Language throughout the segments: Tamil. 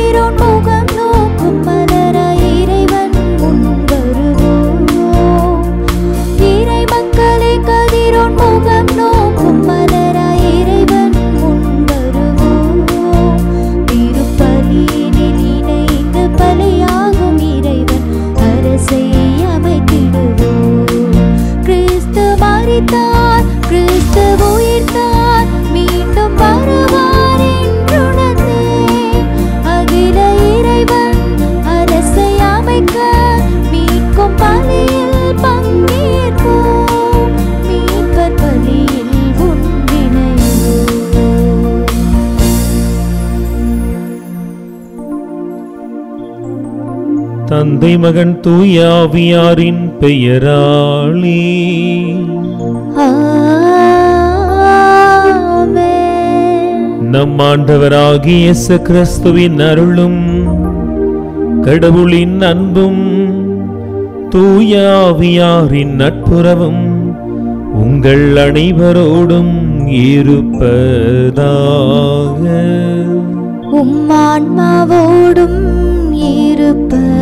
கதிரோன் முகம் நோக்கும் மலராய் இறைவன் முன் வருவோம் இறை மக்களே கதிரோன் முகம் நோக்கும் மலராய் இறைவன் முன் வருவோம் திருப்பலியினில் இணைந்து பலியாகும் இறைவன் அரசை அமைத்திடுவோம் கிறிஸ்து மரித்தார் கிறிஸ்து உயிர்த்தார் மீண்டும் வருவார் என்றுணர்ந்தே அகில இறைவன் அரசை அமைக்க மீட்கும் பலியில் பங்கேற்போம் மீட்பர் பலியில் ஒன்றிணைவோம் தந்தை மகன் தூயாவியாரின் பெயராளே ஆமென் நம் ஆண்டவராகிய இயேசு கிறிஸ்துவின் அருளும் கடவுளின் அன்பும் தூயாவியாரின் நட்புறவும் உங்கள் அனைவரோடும் இருப்பதாக உம்மான்மாவோடும் இருப்பதாக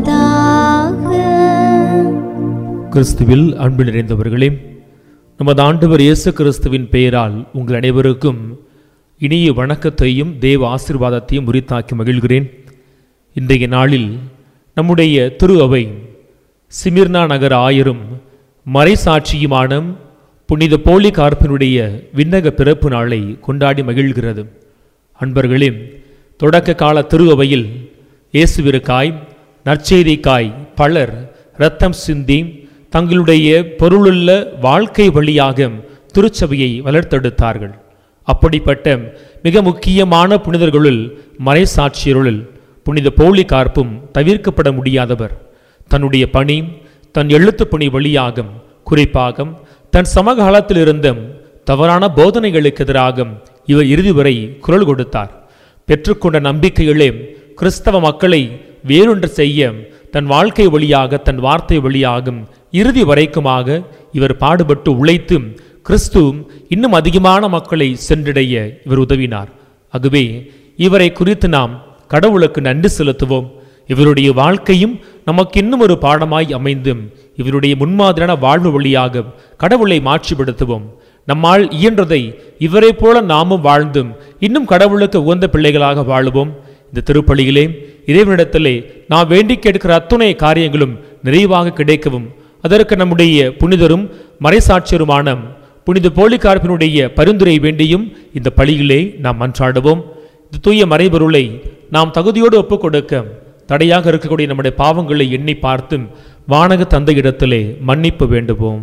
கிறிஸ்துவில் அன்பு நிறைந்தவர்களே நமது ஆண்டவர் இயேசு கிறிஸ்துவின் பெயரால் உங்கள் அனைவருக்கும் இனிய வணக்கத்தையும் தேவ ஆசீர்வாதத்தையும் உரித்தாக்கி மகிழ்கிறேன் இன்றைய நாளில் நம்முடைய திரு அவை சிமிர்னா நகர ஆயரும் மறைசாட்சியுமான புனித போலி கார்பனுடைய விண்ணக பிறப்பு நாளை கொண்டாடி மகிழ்கிறது அன்பர்களே தொடக்க கால திரு அவையில் இயேசுவிற்காய் நற்செய்திக்காய் பலர் இரத்தம் சிந்தி தங்களுடைய பொருளுள்ள வாழ்க்கை வழியாக திருச்சபையை வளர்த்தெடுத்தார்கள் அப்படிப்பட்ட மிக முக்கியமான புனிதர்களுள் மறைசாட்சியருள் புனித போலி கார்ப்பும் தவிர்க்கப்பட முடியாதவர் தன்னுடைய பணி தன் எழுத்துப் பணி வழியாக குறிப்பாக தன் சமகாலத்தில் இருந்த தவறான போதனைகளுக்கு எதிராக இவர் இறுதி வரை குரல் கொடுத்தார் பெற்றுக்கொண்ட நம்பிக்கைகளே கிறிஸ்தவ மக்களை வேறொன்று செய்ய தன் வாழ்க்கை வழியாக தன் வார்த்தை வழியாக இறுதி வரைக்குமாக இவர் பாடுபட்டு உழைத்து கிறிஸ்து இன்னும் அதிகமான மக்களை சென்றடைய இவர் உதவினார் ஆகவே இவரை குறித்து நாம் கடவுளுக்கு நன்றி செலுத்துவோம் இவருடைய வாழ்க்கையும் நமக்கு இன்னும் ஒரு பாடமாய் அமைந்து இவருடைய முன்மாதிரியான வாழ்வு வழியாக கடவுளை மாட்சிப்படுத்துவோம் நம்மால் இயன்றதை இவரைப் போல நாமும் வாழ்ந்தும் இன்னும் கடவுளுக்கு உகந்த பிள்ளைகளாக வாழுவோம் இந்த திருப்பலியிலே இறைவனிடத்திலே நாம் வேண்டி கேட்கிற அத்துணை காரியங்களும் நிறைவாக கிடைக்கவும் அதற்கு நம்முடைய புனிதரும் மறைசாட்சியருமான புனித போலிகார்பினுடைய பரிந்துரை வேண்டியும் இந்த பலியிலே நாம் மன்றாடுவோம் இந்த தூய மறைபொருளை நாம் தகுதியோடு ஒப்புக் கொடுக்க தடையாக இருக்கக்கூடிய நம்முடைய பாவங்களை எண்ணி பார்த்து வானக தந்தையிடத்திலே மன்னிப்பு வேண்டுவோம்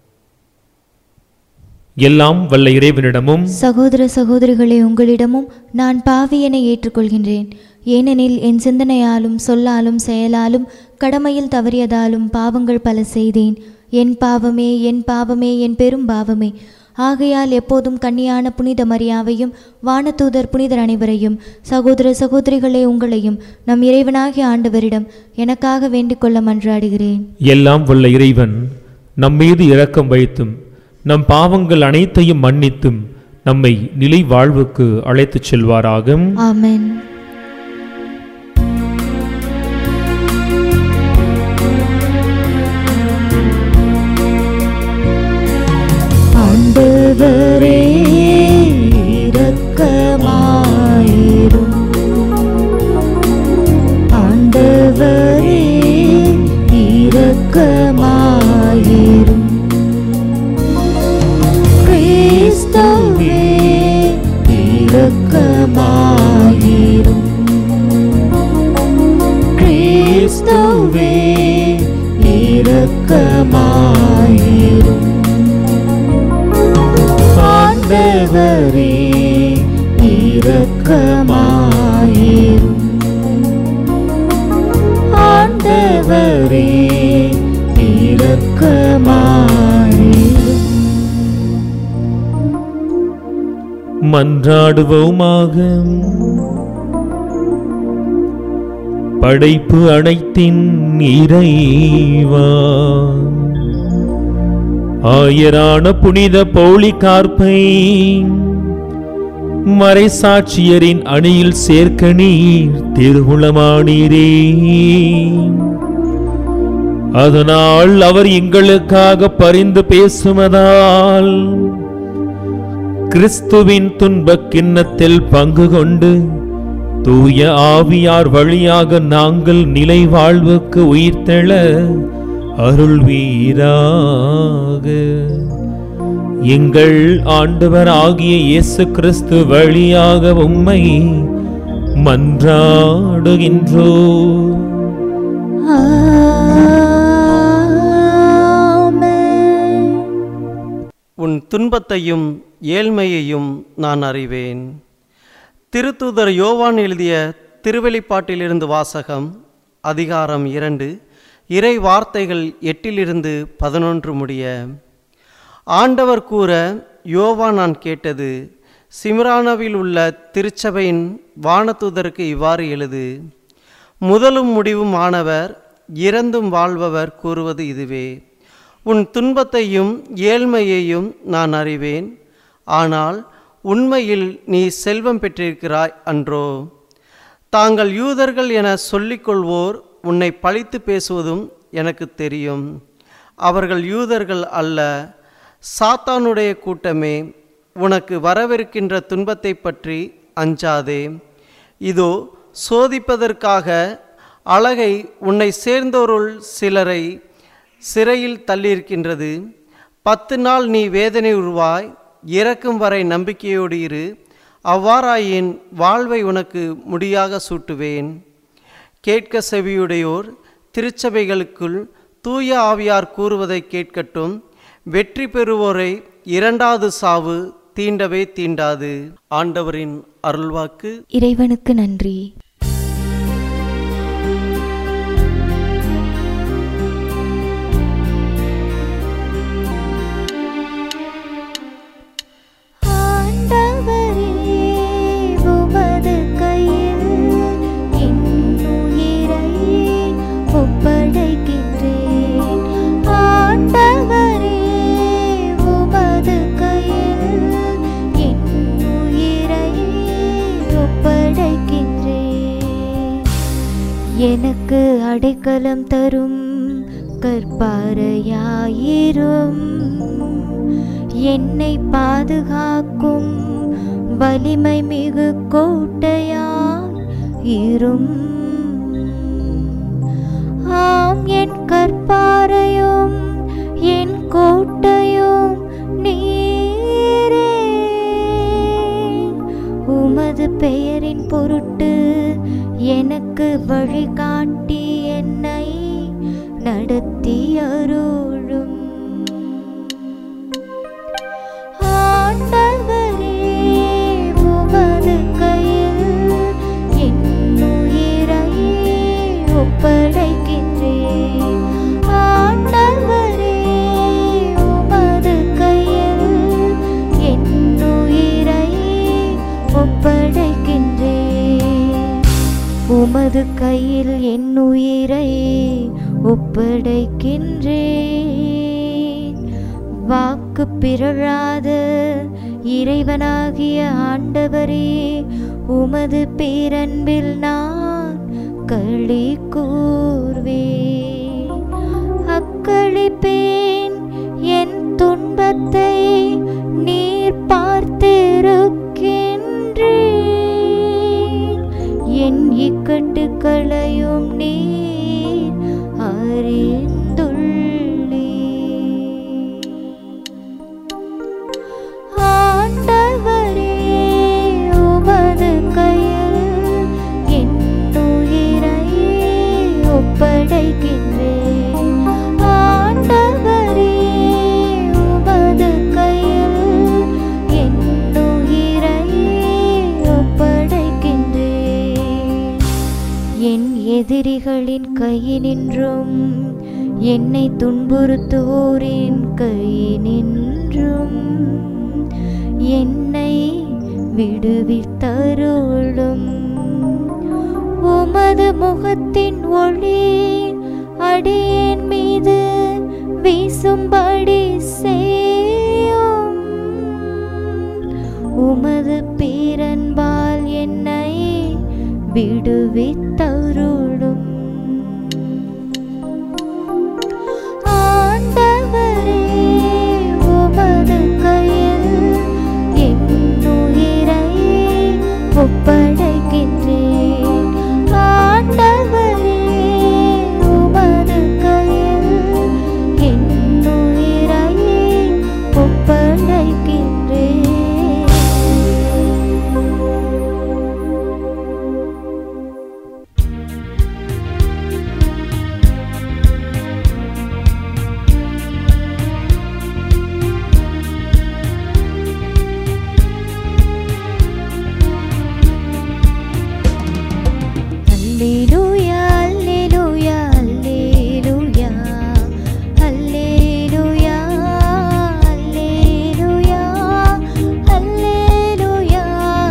எல்லாம் வல்ல இறைவனிடமும் சகோதர சகோதரிகளே உங்களிடமும் நான் பாவியனை ஏற்றுக்கொள்கின்றேன் ஏனெனில் என் சிந்தனையாலும் சொல்லாலும் செயலாலும் கடமையில் தவறியதாலும் பாவங்கள் பல செய்தேன் என் பாவமே என் பாவமே என் பெரும் பாவமே ஆகையால் எப்போதும் கன்னியான புனித மரியாவையும் வானதூதர் புனிதர் அனைவரையும் சகோதர சகோதரிகளே உங்களையும் நம் இறைவனாகிய ஆண்டவரிடம் எனக்காக வேண்டிக் கொள்ள மன்றாடுகிறேன் எல்லாம் வல்ல இறைவன் நம்மீது இரக்கம் வைத்தும் நம் பாவங்கள் அனைத்தையும் மன்னித்தும் நம்மை நிலை வாழ்வுக்கு அழைத்துச் செல்வாராக ஆமென் ஆண்டவரே இரக்கமாயிரும் ஆண்டவரே இரக்கமாயிரும் கிறிஸ்துவே இரக்கமாயிரும் கிறிஸ்துவே இரக்கமாயிரும் ஆண்டவரே இரக்கமாயிரும் ஆண்டவரே இரக்கமாயிரும் மன்றாடுவோமாக படைப்பு அனைத்தின் இறைவா ஆயரான புனித பௌளி கார்ப்பை மறைசாட்சியரின் அணியில் சேர்க்க நீர் திருவுளமானீரே அதனால் அவர் எங்களுக்காக பரிந்து பேசுவதால் கிறிஸ்துவின் துன்பக் கிண்ணத்தில் பங்கு கொண்டு தூய ஆவியார் வழியாக நாங்கள் நிலை வாழ்வுக்கு உயிர்த்தெழ அருள்வீராக எங்கள் ஆண்டவர் ஆகிய இயேசு கிறிஸ்து வழியாக உம்மை மன்றாடுகின்றோ ஆமென். உன் துன்பத்தையும் ஏழ்மையையும் நான் அறிவேன் திருத்தூதர் யோவான் எழுதிய திருவெளிப்பாட்டிலிருந்து வாசகம் அதிகாரம் இரண்டு இறை வார்த்தைகள் எட்டிலிருந்து பதினொன்று முடிய ஆண்டவர் கூற யோவான் நான் கேட்டது சிம்ரானாவில் உள்ள திருச்சபையின் வானதூதருக்கு இவ்வாறு எழுது முதலும் முடிவும் ஆனவர் இறந்தும் வாழ்பவர் கூறுவது இதுவே உன் துன்பத்தையும் ஏழ்மையையும் நான் அறிவேன் ஆனால் உண்மையில் நீ செல்வம் பெற்றிருக்கிறாய் அன்றோ தாங்கள் யூதர்கள் என சொல்லிக்கொள்வோர் உன்னை பழித்து பேசுவதும் எனக்கு தெரியும் அவர்கள் யூதர்கள் அல்ல சாத்தானுடைய கூட்டமே உனக்கு வரவிருக்கின்ற துன்பத்தை பற்றி அஞ்சாதே இதோ சோதிப்பதற்காக அழகை உன்னை சேர்ந்தோருள் சிலரை சிறையில் தள்ளியிருக்கின்றது பத்து நாள் நீ வேதனை உருவாய் இறக்கும் வரை நம்பிக்கையோடு இரு அவ்வாறாயின் வாழ்வை உனக்கு முடியாக சூட்டுவேன் கேட்க செவியுடையோர் திருச்சபைகளுக்குள் தூய ஆவியார் கூறுவதை கேட்கட்டும் வெற்றி பெறுவோரை இரண்டாவது சாவு தீண்டவே தீண்டாது ஆண்டவரின் அருள்வாக்கு இறைவனுக்கு நன்றி ஆண்டவரே உமது கையில் என் உயிரை ஒப்படைக்கின்றேன் ஆண்டவரே உமது கையில் என் உயிரை ஒப்படைக்கின்றேன் எனக்கு அடைக்கலம் தரும் கற்பாரையாயிரும் என்னை பாதுகாக்கும் வலிமை மிகு கோட்டையாய் இரும் ஆம் என் கற்பாரையும் என் கோட்டையும் நீரே உமது பெயரின் பொருட்டு எனக்கு வழிகாட்டி என்னை நடத்தி அருளும் ஆண்டவரே உமது கையில் என் உயிரை ஒப்படைக்கின்றேன் ஆண்டவரே உமது கையில் என் உயிரை ஒப்படைக்கின்றேன் உமது கையில் என் உயிரை ஒப்படைக்கின்றேன் வாக்கு பிறழாத இறைவனாகிய ஆண்டவரே உமது பேரன்பில் நான் களி கூர்வேன் அக்களிப்பேன் என் துன்பத்தை நீர் பார்த்திருக்கின்றேன் என் இக்கட்டுக்களையும் நீர் அறிந்துள்ளே ஆண்டவரே உமது கையில் என் உயிரை ஒப்படைக்கின்றேன் ஆண்டவரே உமது கையில் என் உயிரை ஒப்படைக்கின்றேன் என் எதிரிகளின் கையினின்றும் என்னை துன்புறுத்துவோரின் கையினின்றும் என்னை விடுவித்தருளும் உமது முகத்தின் ஒளி அடியேன் மீது வீசும்படி செய்யும் உமது பேர் பேரன்பால் என்னை விடுவித்தருளும் ஆண்டவரே உமது கையில் என் உயிரை ஒப்படைக்கின்றேன் ஆண்டவரே உமது கையில் என் உயிரை ஒப்படைக்கின்றேன் அல்லேலூயா அல்லேலூயா அல்லேலூயா அல்லேலூயா அல்லேலூயா அல்லேலூயா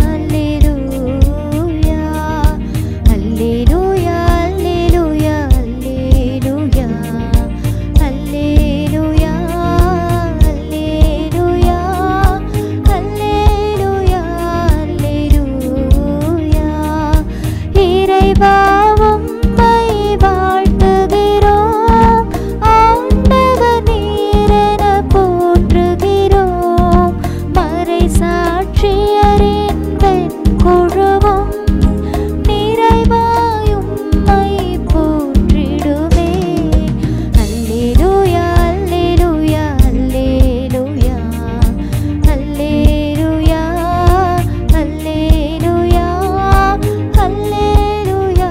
அல்லேலூயா அல்லேலூயா அல்லேலூயா அல்லேலூயா அல்லேலூயா அல்லேலூயா அல்லேலூயா அல்லேலூயா இறைவா உம்மை வாழ்த்துகிறோம் ஆண்டவர் நீரென போற்றுகிறோம் மறை சாட்சியரின் வெண் குழுவும் நிறைவாய் உம்மை போற்றிடுமே அல்லேலூயா அல்லேலூயா அல்லேலூயா அல்லேலூயா அல்லேலூயா அல்லேலூயா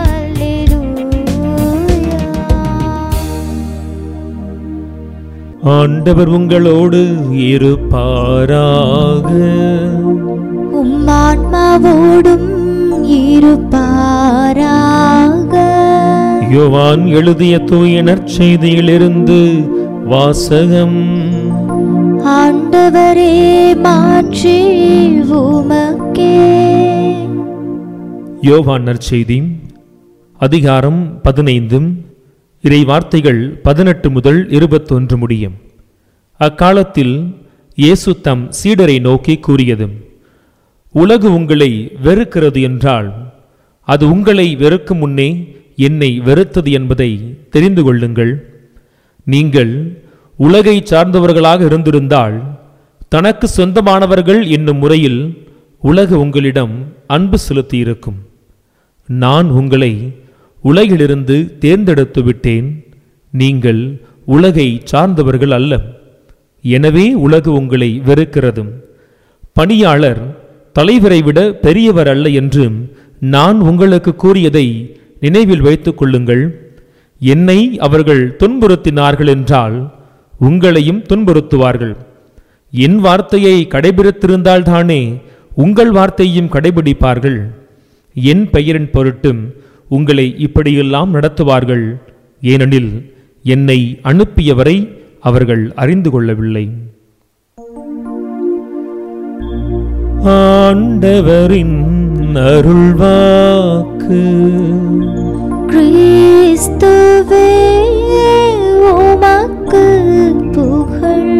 அல்லேலூயா ஆண்டவர் உங்களோடு இருப்பாராக உம்மான்மாவோடும் இருப்பாராக யோவான் எழுதிய தூய நற்செய்தியிலிருந்து வாசகம் ஆண்டவரே மாற்றி உமக்கே யோவான் நற்செய்தி அதிகாரம் பதினைந்தும் இறை வார்த்தைகள் பதினெட்டு முதல் இருபத்தொன்று முடியும் அக்காலத்தில் இயேசு தம் சீடரை நோக்கி கூறியது உலகு உங்களை வெறுக்கிறது என்றால் அது உங்களை வெறுக்கும் முன்னே என்னை வெறுத்தது என்பதை தெரிந்து கொள்ளுங்கள் நீங்கள் உலகை சார்ந்தவர்களாக இருந்திருந்தால் தனக்கு சொந்தமானவர்கள் என்னும் முறையில் உலகு உங்களிடம் அன்பு செலுத்தியிருக்கும் நான் உங்களை உலகிலிருந்து தேர்ந்தெடுத்து விட்டேன் நீங்கள் உலகை சார்ந்தவர்கள் அல்ல எனவே உலகு உங்களை வெறுக்கிறது பணியாளர் தலைவரை விட பெரியவர் அல்ல என்று நான் உங்களுக்கு கூறியதை நினைவில் வைத்துக் கொள்ளுங்கள் என்னை அவர்கள் துன்புறுத்தினார்கள் என்றால் உங்களையும் துன்புறுத்துவார்கள் என் வார்த்தையை கடைபிடித்திருந்தால்தானே உங்கள் வார்த்தையும் கடைபிடிப்பார்கள் என் பெயரின் பொருட்டும் உங்களை இப்படியெல்லாம் நடத்துவார்கள் ஏனெனில் என்னை அனுப்பியவரை அவர்கள் அறிந்து கொள்ளவில்லை ஆண்டவரின் அருள்வாக்கு கிறிஸ்துவே உமக்கு புகழ்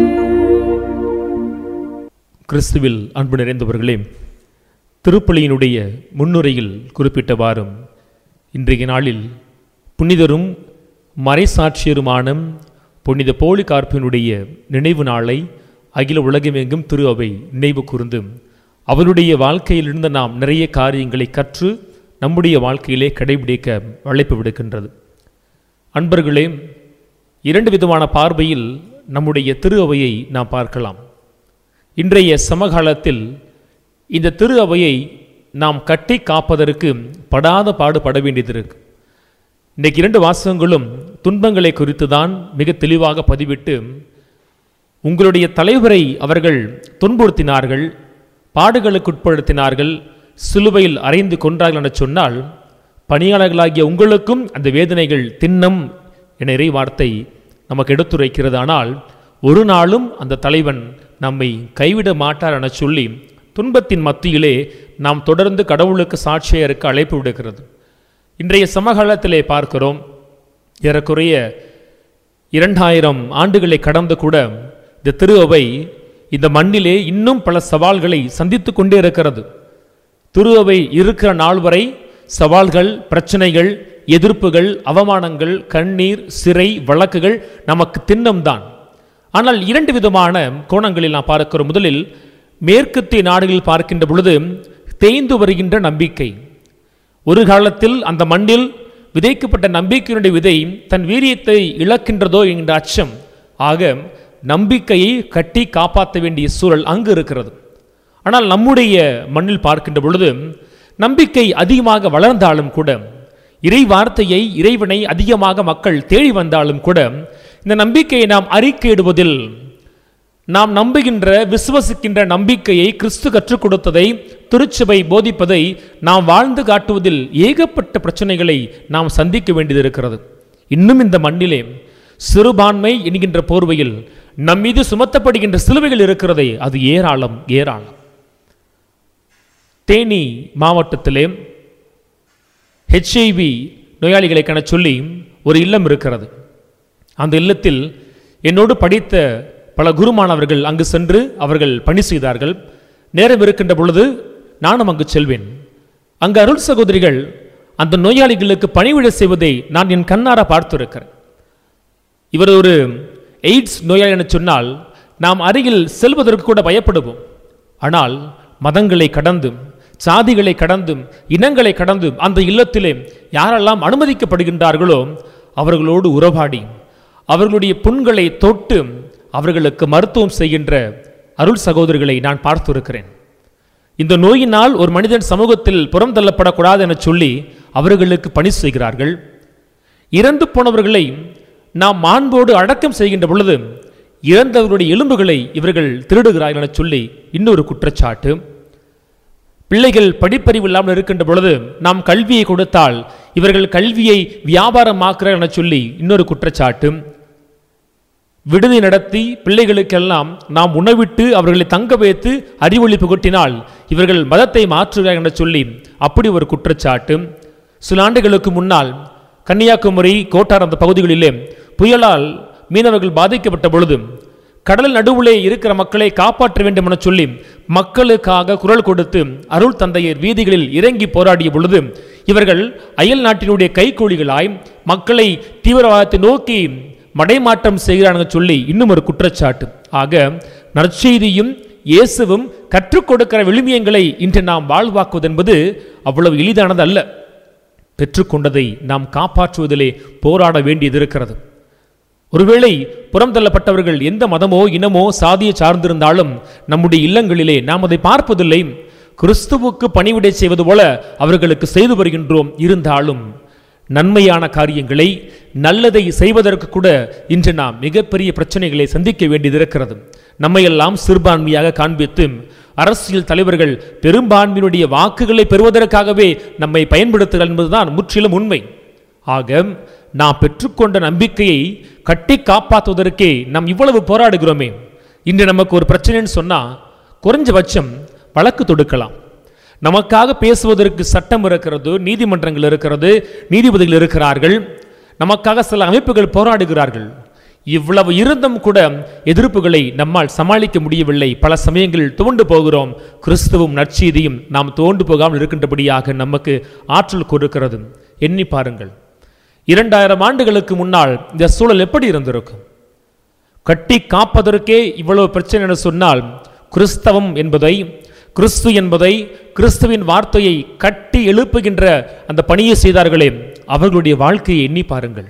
கிறிஸ்துவில் அன்பு நிறைந்தவர்களே திருப்பலியினுடைய முன்னுரையில் குறிப்பிட்டவாறும் இன்றைய நாளில் புனிதரும் மறைசாட்சியருமான புனித போலிகார்ப்பினுடைய நினைவு நாளை அகில உலகமெங்கும் திரு அவை நினைவு கூர்ந்து அவருடைய வாழ்க்கையிலிருந்து நாம் நிறைய காரியங்களை கற்று நம்முடைய வாழ்க்கையிலே கடைபிடிக்க அழைப்பு விடுக்கின்றது அன்பர்களே இரண்டு விதமான பார்வையில் நம்முடைய திரு அவையை நாம் பார்க்கலாம் இன்றைய சமகாலத்தில் இந்த திரு அவையை நாம் கட்டி காப்பதற்கு படாத பாடுபட வேண்டியது இருக்கு இன்றைக்கு இரண்டு வாசகங்களும் துன்பங்களை குறித்து தான் மிக தெளிவாக பதிவிட்டு உங்களுடைய தலைவரை அவர்கள் துன்புறுத்தினார்கள் பாடுகளுக்குட்படுத்தினார்கள் சிலுவையில் அறைந்து கொன்றார்கள் என சொன்னால் பணியாளர்களாகிய உங்களுக்கும் அந்த வேதனைகள் திண்ணம் என இறை வார்த்தை நமக்கு எடுத்துரைக்கிறது ஆனால் ஒரு நாளும் அந்த தலைவன் நம்மை கைவிட மாட்டார் என சொல்லி துன்பத்தின் மத்தியிலே நாம் தொடர்ந்து கடவுளுக்கு சாட்சியாக இருக்க அழைப்பு விடுகிறது இன்றைய சமகாலத்திலே பார்க்கிறோம் ஏறக்குறைய இரண்டாயிரம் ஆண்டுகளை கடந்து கூட இந்த திரு அவை இந்த மண்ணிலே இன்னும் பல சவால்களை சந்தித்து கொண்டே இருக்கிறது திருவை இருக்கிற நாள் வரை சவால்கள் பிரச்சனைகள் எதிர்ப்புகள் அவமானங்கள் கண்ணீர் சிறை வழக்குகள் நமக்கு திண்ணம்தான் ஆனால் இரண்டு விதமான கோணங்களில் நாம் பார்க்கிறோம் முதலில் மேற்கத்திய நாடுகளில் பார்க்கின்ற பொழுது தேய்ந்து வருகின்ற நம்பிக்கை ஒரு காலத்தில் அந்த மண்ணில் விதைக்கப்பட்ட நம்பிக்கையினுடைய விதை தன் வீரியத்தை இழக்கின்றதோ என்கின்ற அச்சம் ஆக நம்பிக்கையை கட்டி காப்பாற்ற வேண்டிய சூழல் அங்கு இருக்கிறது ஆனால் நம்முடைய மண்ணில் பார்க்கின்ற பொழுது நம்பிக்கை அதிகமாக வளர்ந்தாலும் கூட இறை வார்த்தையை இறைவனை அதிகமாக மக்கள் தேடி வந்தாலும் கூட இந்த நம்பிக்கையை நாம் அறிக்கையிடுவதில் நாம் நம்புகின்ற விசுவசிக்கின்ற நம்பிக்கையை கிறிஸ்து கற்றுக் கொடுத்ததை திருச்சபை போதிப்பதை நாம் வாழ்ந்து காட்டுவதில் ஏகப்பட்ட பிரச்சனைகளை நாம் சந்திக்க வேண்டியது இருக்கிறது இன்னும் இந்த மண்ணிலே சிறுபான்மை என்கின்ற போர்வையில் நம் மீது சுமத்தப்படுகின்ற சிலுவைகள் இருக்கிறதே அது ஏராளம் ஏராளம் தேனி மாவட்டத்திலே ஹெச்ஐவி நோயாளிகளை கண சொல்லி ஒரு இல்லம் இருக்கிறது அந்த இல்லத்தில் என்னோடு படித்த பல குருமானவர்கள் அங்கு சென்று அவர்கள் பணி செய்தார்கள் நேரம் இருக்கின்ற பொழுது நானும் அங்கு செல்வேன் அங்கு அருள் சகோதரிகள் அந்த நோயாளிகளுக்கு பணிவிடை செய்வதை நான் என் கண்ணார பார்த்திருக்கிறேன் இவர் ஒரு எய்ட்ஸ் நோயாளி என சொன்னால் நாம் அருகில் செல்வதற்கு கூட பயப்படுவோம் ஆனால் மதங்களை கடந்தும் சாதிகளை கடந்தும் இனங்களை கடந்தும் அந்த இல்லத்திலே யாரெல்லாம் அனுமதிக்கப்படுகின்றார்களோ அவர்களோடு உறவாடி அவர்களுடைய புண்களை தொட்டு அவர்களுக்கு மருத்துவம் செய்கின்ற அருள் சகோதரிகளை நான் பார்த்திருக்கிறேன் இந்த நோயினால் ஒரு மனிதன் சமூகத்தில் புறம் தள்ளப்படக்கூடாது என சொல்லி அவர்களுக்கு பணி செய்கிறார்கள் இறந்து போனவர்களை நாம் மாண்போடு அடக்கம் செய்கின்ற பொழுது இறந்தவர்களுடைய எலும்புகளை இவர்கள் திருடுகிறார்கள் என சொல்லி இன்னொரு குற்றச்சாட்டு பிள்ளைகள் படிப்பறிவு இல்லாமல் இருக்கின்ற பொழுது நாம் கல்வியை கொடுத்தால் இவர்கள் கல்வியை வியாபாரமாக்குறார் என சொல்லி இன்னொரு குற்றச்சாட்டு விடுதி நடத்தி பிள்ளைகளுக்கெல்லாம் நாம் உணவிட்டு அவர்களை தங்க வைத்து அறிவொளி புகட்டினால் இவர்கள் மதத்தை மாற்றுகிறார் என சொல்லி அப்படி ஒரு குற்றச்சாட்டு சில ஆண்டுகளுக்கு முன்னால் கன்னியாகுமரி கோட்டார் அந்த பகுதிகளிலே புயலால் மீனவர்கள் பாதிக்கப்பட்ட பொழுது கடல் நடுவிலே இருக்கிற மக்களை காப்பாற்ற வேண்டும் என சொல்லி மக்களுக்காக குரல் கொடுத்து அருள் தந்தையர் வீதிகளில் இறங்கி போராடிய பொழுது இவர்கள் அயல் நாட்டினுடைய கைக்கூலிகளாய் மக்களை தீவிரவாதத்தை நோக்கி மடைமாற்றம் செய்கிறாங்க சொல்லி இன்னும் ஒரு குற்றச்சாட்டு ஆக நற்செய்தியும் இயேசுவும் கற்றுக் கொடுக்கிற விழுமியங்களை இன்று நாம் வாழ்வாக்குவது என்பது அவ்வளவு எளிதானது அல்ல பெற்றுக்கொண்டதை நாம் காப்பாற்றுவதிலே போராட வேண்டியது இருக்கிறது ஒருவேளை புறம் தள்ளப்பட்டவர்கள் எந்த மதமோ இனமோ சாதியை சார்ந்திருந்தாலும் நம்முடைய இல்லங்களிலே நாம் அதை பார்ப்பதில்லை கிறிஸ்துவுக்கு பணிவிடை செய்வது போல அவர்களுக்கு செய்து வருகின்றோம் இருந்தாலும் நன்மையான காரியங்களை நல்லதை செய்வதற்கு கூட இன்று நாம் மிகப்பெரிய பிரச்சனைகளை சந்திக்க வேண்டியது இருக்கிறது நம்மையெல்லாம் சிறுபான்மையாக காண்பித்து அரசியல் தலைவர்கள் பெரும்பான்மையினுடைய வாக்குகளை பெறுவதற்காகவே நம்மை பயன்படுத்துகிறார் என்பதுதான் முற்றிலும் உண்மை ஆக நாம் பெற்றுக்கொண்ட நம்பிக்கையை கட்டி காப்பாற்றுவதற்கே நாம் இவ்வளவு போராடுகிறோமே இன்று நமக்கு ஒரு பிரச்சனைன்னு சொன்னால் குறைஞ்சபட்சம் வழக்கு தொடுக்கலாம் நமக்காக பேசுவதற்கு சட்டம் இருக்கிறது நீதிமன்றங்கள் இருக்கிறது நீதிபதிகள் இருக்கிறார்கள் நமக்காக சில அமைப்புகள் போராடுகிறார்கள் இவ்வளவு இருந்தும் கூட எதிர்ப்புகளை நம்மால் சமாளிக்க முடியவில்லை பல சமயங்களில் துவண்டு போகிறோம் கிறிஸ்துவும் நற்செய்தியும் நாம் துவண்டு போகாமல் இருக்கின்றபடியாக நமக்கு ஆற்றல் கொடுக்கிறது எண்ணி பாருங்கள் இரண்டாயிரம் ஆண்டுகளுக்கு முன்னால் இந்த சூழல் எப்படி இருந்திருக்கும் கட்டி காப்பதற்கே இவ்வளவு பிரச்சனை என சொன்னால் கிறிஸ்தவம் என்பதை கிறிஸ்து என்பதை கிறிஸ்துவின் வார்த்தையை கட்டி எழுப்புகின்ற அந்த பணியை செய்தார்களே அவர்களுடைய வாழ்க்கையை எண்ணி பாருங்கள்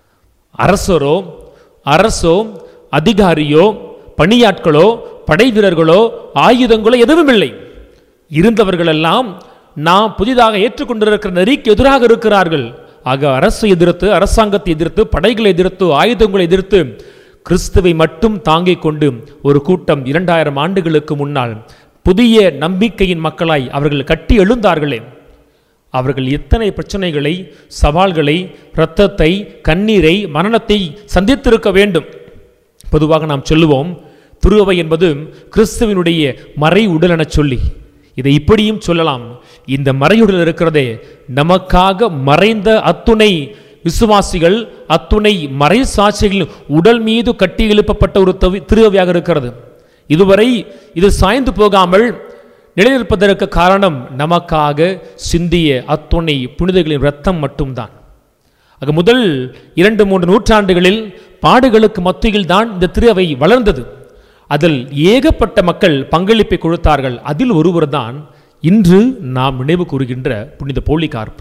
அரசரோ அரசோ அதிகாரியோ பணியாட்களோ படை வீரர்களோ ஆயுதங்களோ எதுவும் இல்லை இருந்தவர்களெல்லாம் நாம் புதிதாக ஏற்றுக்கொண்டிருக்கிற நெறிக்கு எதிராக இருக்கிறார்கள் ஆக அரசு எதிர்த்து அரசாங்கத்தை எதிர்த்து படைகளை எதிர்த்து ஆயுதங்களை எதிர்த்து கிறிஸ்துவை மட்டும் தாங்கிக் கொண்டு ஒரு கூட்டம் இரண்டாயிரம் ஆண்டுகளுக்கு முன்னால் புதிய நம்பிக்கையின் மக்களாய் அவர்கள் கட்டி எழுந்தார்களே அவர்கள் எத்தனை பிரச்சனைகளை சவால்களை இரத்தத்தை கண்ணீரை மரணத்தை சந்தித்திருக்க வேண்டும் பொதுவாக நாம் சொல்லுவோம் திருவை என்பது கிறிஸ்துவினுடைய மறை உடல் என சொல்லி இதை இப்படியும் சொல்லலாம் இந்த மறையுடல் இருக்கிறதே நமக்காக மறைந்த அத்துணை விசுவாசிகள் அத்துணை மறை சாட்சிகளின் உடல் மீது கட்டி எழுப்பப்பட்ட ஒரு தவி திருவையாக இருக்கிறது இதுவரை இது சாய்ந்து போகாமல் நிலைநிற்பதற்கு காரணம் நமக்காக சிந்திய அத்துணை புனிதர்களின் இரத்தம் மட்டும்தான் ஆக முதல் இரண்டு மூன்று நூற்றாண்டுகளில் பாடுகளுக்கு மத்தியில் தான் இந்த திரு அவை வளர்ந்தது அதில் ஏகப்பட்ட மக்கள் பங்களிப்பை கொடுத்தார்கள் அதில் ஒருவர் தான் இன்று நாம் நினைவு கூறுகின்ற புனித போலிகார்ப்பு